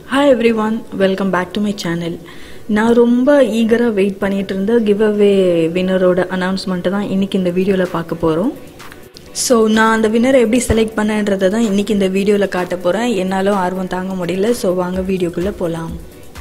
hi everyone welcome back to my channel நான் ரொம்ப ஈகராக wait பண்ணிட்டு இருந்த கிவ் அவே வின்னரோட அனௌன்ஸ்மெண்ட்டு தான் இன்னைக்கு இந்த வீடியோவில் பார்க்க போகிறோம் ஸோ நான் அந்த வின்னரை எப்படி செலக்ட் பண்ணேன்றதை தான் இன்னைக்கு இந்த வீடியோவில் காட்ட போகிறேன் என்னாலும் ஆர்வம் தாங்க முடியல ஸோ வாங்க வீடியோக்குள்ளே போகலாம்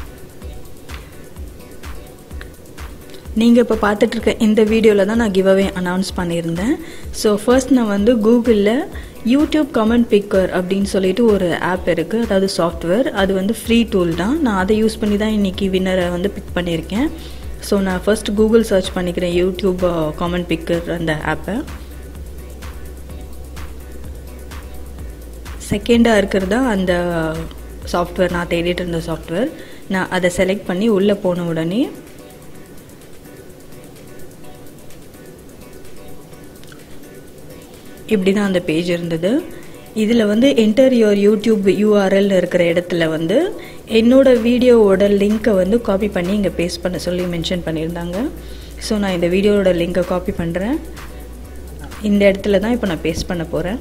நீங்கள் இப்போ பார்த்துட்ருக்க இந்த வீடியோவில் தான் நான் கிவ் அவே அனௌன்ஸ் பண்ணியிருந்தேன் ஸோ ஃபர்ஸ்ட் நான் வந்து கூகுளில் யூடியூப் கமெண்ட் பிக்கர் அப்படின்னு சொல்லிட்டு ஒரு ஆப் இருக்குது அதாவது சாஃப்ட்வேர் அது வந்து ஃப்ரீ டூல் தான் நான் அதை யூஸ் பண்ணி தான் இன்றைக்கி வின்னரை வந்து பிக் பண்ணியிருக்கேன் ஸோ நான் ஃபர்ஸ்ட் கூகுள் சர்ச் பண்ணிக்கிறேன் யூடியூப் கமெண்ட் பிக்கர் அந்த ஆப்பை செகண்டாக இருக்கிறதா அந்த சாஃப்ட்வேர் நான் தேடிட்டு இருந்த சாஃப்ட்வேர் நான் அதை செலக்ட் பண்ணி உள்ளே போன உடனே இப்படி தான் அந்த பேஜ் இருந்தது இதில் வந்து என்டர் யுவர் யூடியூப் யூஆர்எல் இருக்கிற இடத்துல வந்து என்னோட வீடியோவோட லிங்க்கை வந்து காப்பி பண்ணி இங்கே பேஸ்ட் பண்ண சொல்லி மென்ஷன் பண்ணியிருந்தாங்க ஸோ நான் இந்த வீடியோவோட லிங்க்கை காப்பி பண்ணுறேன் இந்த இடத்துல தான் இப்போ நான் பேஸ்ட் பண்ண போகிறேன்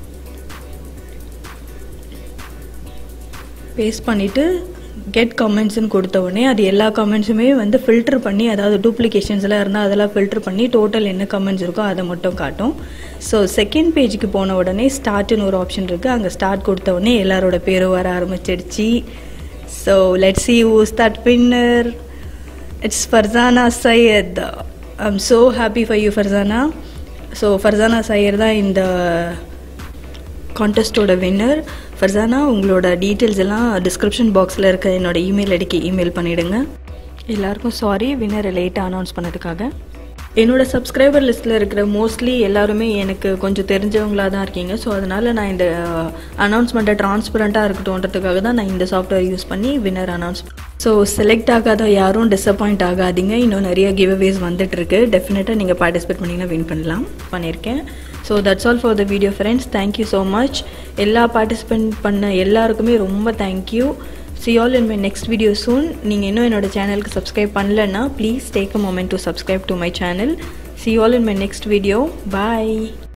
பேஸ்ட் பண்ணிவிட்டு கெட் கமெண்ட்ஸ்னு கொடுத்த உடனே அது எல்லா கமெண்ட்ஸுமே வந்து ஃபில்டர் பண்ணி அதாவது டூப்ளிகேஷன்ஸ்லாம் இருந்தால் அதெல்லாம் ஃபில்டர் பண்ணி டோட்டல் என்ன கமெண்ட்ஸ் இருக்கோ அதை மட்டும் காட்டும் ஸோ செகண்ட் பேஜுக்கு போன உடனே ஸ்டார்ட்னு ஒரு ஆப்ஷன் இருக்குது அங்கே ஸ்டார்ட் கொடுத்த உடனே எல்லாரோட பேரும் வர ஆரம்பிச்சிடுச்சு so let see who start பின்னர் it's Farzana Syed I am so happy for you Farzana so Farzana Syed தான் இந்த கான்டெஸ்ட்டோட வின்னர் ஃபர்சானா உங்களோட டீட்டெயில்ஸ் எல்லாம் டிஸ்கிரிப்ஷன் பாக்ஸில் இருக்க என்னோட இமெயில் ஐடிக்கு இமெயில் பண்ணிவிடுங்க எல்லாருக்கும் சாரி வின்னரை லேட்டாக அனௌன்ஸ் பண்ணதுக்காக என்னோட சப்ஸ்கிரைபர் லிஸ்ட்டில் இருக்கிற மோஸ்ட்லி எல்லாருமே எனக்கு கொஞ்சம் தெரிஞ்சவங்களாக தான் இருக்கீங்க ஸோ அதனால் நான் இந்த அனௌன்ஸ்மெண்ட்டை ட்ரான்ஸ்பரண்ட்டாக இருக்கட்டும்ன்றதுக்காக தான் நான் இந்த சாஃப்ட்வேர் யூஸ் பண்ணி வின்னர் அனௌன்ஸ் ஸோ செலக்ட் ஆகாத யாரும் டிசப்பாயிண்ட் ஆகாதீங்க இன்னும் நிறைய கிவ் அவேஸ் வந்துட்டுருக்கு டெஃபினட்டாக நீங்கள் பார்ட்டிசிபேட் பண்ணிங்கன்னா வின் பண்ணலாம் பண்ணியிருக்கேன் so that's all for the video friends thank you so much எல்லா பார்ட்டிசிபேட் பண்ண எல்லாருக்குமே ரொம்ப thank you see all in my next video soon நீங்கள் இன்னும் என்னோட சேனலுக்கு சப்ஸ்கிரைப் பண்ணலன்னா please take a moment to subscribe to my channel see all in my next video bye